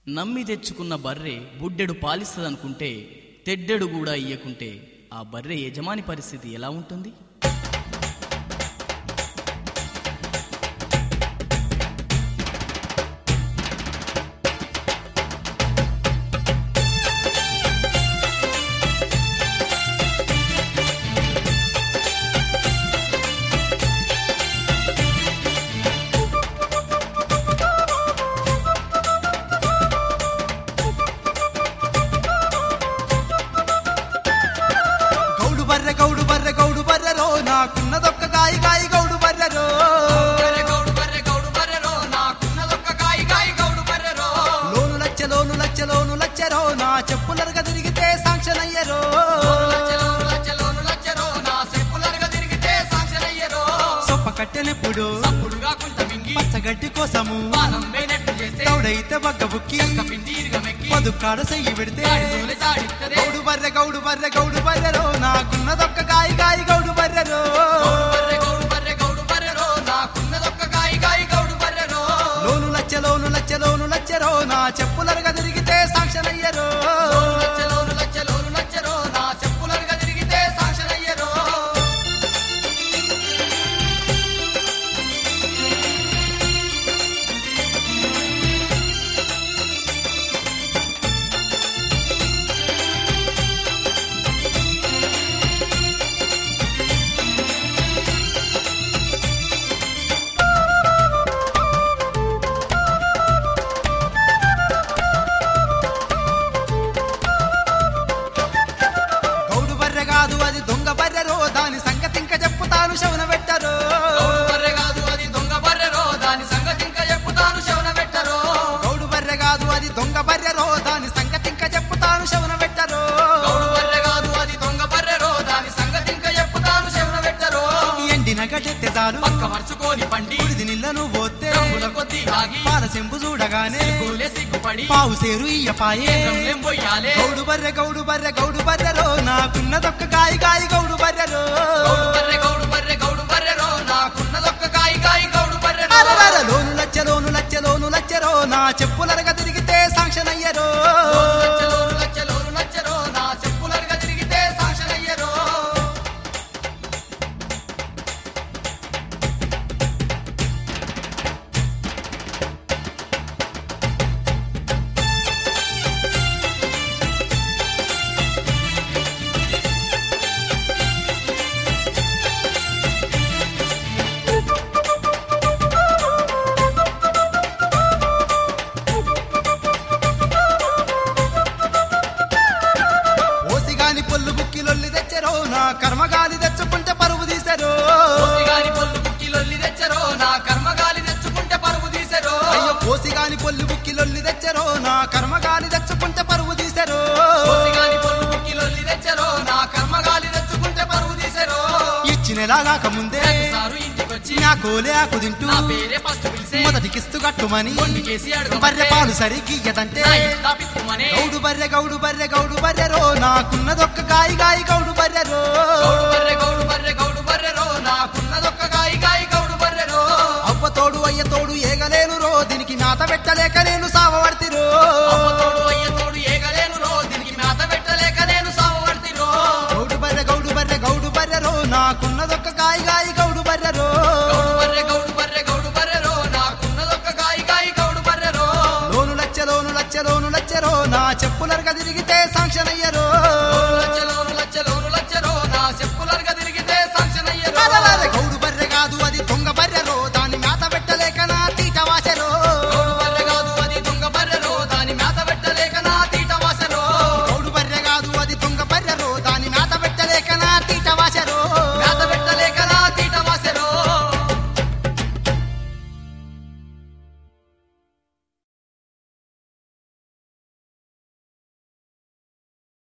నమ్మి తెచ్చుకున్న బర్రె బుడ్డెడు పాలిస్తదనుకుంటే తెడ్డెడు కూడా ఇయ్యకుంటే ఆ బర్రె యజమాని పరిస్థితి ఎలా ఉంటుంది గౌడు బర్రె గౌడు బర్రె గౌడు బర్రెరో నాకున్నదొక్క గాయి గాయి గౌడు బర్రెరో లోను లచ్చ లోను లచ్చ లోను లచ్చరో నా చెప్పులరుగా తిరిగితే సాంక్షన్ అయ్యరో సొప్ప కట్టెనెప్పుడు పచ్చగడ్డి కోసము గౌడైతే బగ్గ బుక్కి పదుకాడ సెయ్యి పెడితే గౌడు బర్రె గౌడు బర్రె గౌడు బర్రెరో నాకున్నదొక్క గాయి గాయి గౌడు బర్రెరో లోను లచ్చ లోను లచ్చ లోను లచ్చరో నా చెప్పులరుగా తిరిగితే సాంక్షన్ అయ్యరో గౌడు బర్రె కాదు అది దొంగ బర్రెరో దాని సంగతి ఇంకా చెప్పుతాను శవన పెట్టరు గౌడు బర్రె కాదు అది దొంగ బర్రెరో దాని సంగతి ఇంకా చెప్పుతాను శవన పెట్టరు ఎండిన గడ్డెత్తే చాలు మర్చుకోని పండి బుడిది నిల్లను పోతే రంగుల కొద్ది ఆగి పాల చెంపు చూడగానే గుళ్ళే సిగ్గుపడి పావు సేరు ఇయ్యపాయే రంగులేం పొయ్యాలే గౌడు బర్రె గౌడు బర్రె గౌడు బర్రెరో నాకున్నదొక్క గాయి గాయి గౌడు బర్రెరో గౌడు బర్రె గౌడు బర్రె గౌడు బర్రెరో నాకున్నదొక్క కాయి కాయి గౌడు బర్రెరో అరరర లోను లచ్చ లోను లచ్చ లోను లచ్చరో నా చెప్పులరగా తిరిగితే సాంక్షన్ అయ్యరో లచ్చలోరు లచ్చలోరు లచ్చరో నా చెప్పులరుగా తిరిగితే సాంక్షన్ అయ్యరో ఓసిగాని పొల్లు బుక్కిలొల్లి తెచ్చరో నా కర్మగాలి తెచ్చుకుంటే పరువు తీసరో గాని పొల్లు బుక్కిలొల్లి తెచ్చరో నా కర్మగాలి తెచ్చుకుంటే పరుగు తీసెరో అయ్యో ఓసిగాని పొల్లు బుక్కిలొల్లి తెచ్చరో నా కర్మగాలి తెచ్చుకుంటే పరువు తీసరో గాని పొల్లు బుక్కిలొల్లి తెచ్చరో నా కర్మగాలి తెచ్చుకుంటే పరుగు తీసెరో ఇచ్చినలాగాక ముందే సారు ఇంటికొచ్చి నా కోలే ఆకు తింటూ నా పేరే ఫస్ట్ పిలిసే మొదటి కిస్తు కట్టుమని కొండికేసి అడుగు బర్రె పాలు సరిగియ్యదంటే నా ఇంట పిక్కుమనే గౌడు బర్రె గౌడు బర్రె గౌడు బర్రెరో నాకున్నదొక్క గాయి గాయి గౌడు బర్రెరో గౌడు బర్రె గౌడు బర్రె గౌడు బర్రెరో నాకున్నదొక్క కాయి కాయి గౌడు బర్రెరో అవ్వ తోడు అయ్య తోడు ఏగలేను రో దీనికి నాత పెట్టలేక నేను సావవర్తిరో అమ్మ తోడు అయ్య తోడు ఏగలేను రో దీనికి మేత పెట్టలేక నేను సావవర్తిరో గౌడు బర్రె గౌడు బర్రె గౌడు బర్రెరో నాకున్నదొక్క గాయి గాయి గౌడు బర్రెరో గౌడు బర్రె గౌడు బర్రె గౌడు బర్రెరో నాకున్నదొక్క కాయి కాయి గౌడు బర్రెరో లోను లచ్చ లోను లచ్చ లోను లచ్చరో నా చెప్పులరుగా తిరిగితే సాంక్షన్ అయ్యరో లచ్చలో